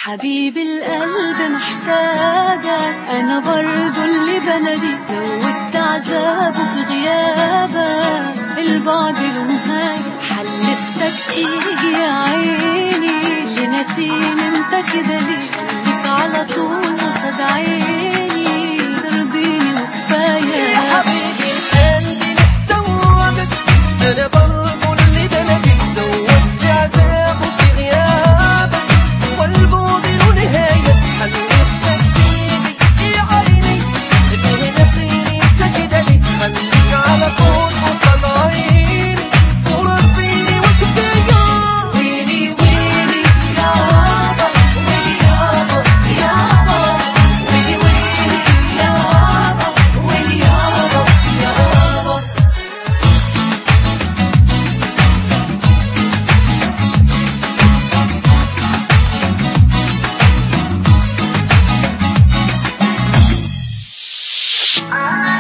حبيب القلب محتاجك انا برضو اللي بنادي زودت عذابه في غيابك البعد له نهاية حلفتك تيجي يا عيني اللي ناسيني انت كده ليه خليك على طول قصاد عيني ترضيني وكفاية يا حبيبي القلب محتوجك انا برضو اللي بناديك زودت عذابه في غيابك والبعد له نهاية حلفتك تيجي يا عيني اللي ناسيني انت كده ليه خليك على طول قصاد عيني ترضيني وكفاية ويلي ويلي يابا ويلي يابا يابا ويلي ويلي يابا ويلي يابا يابا يا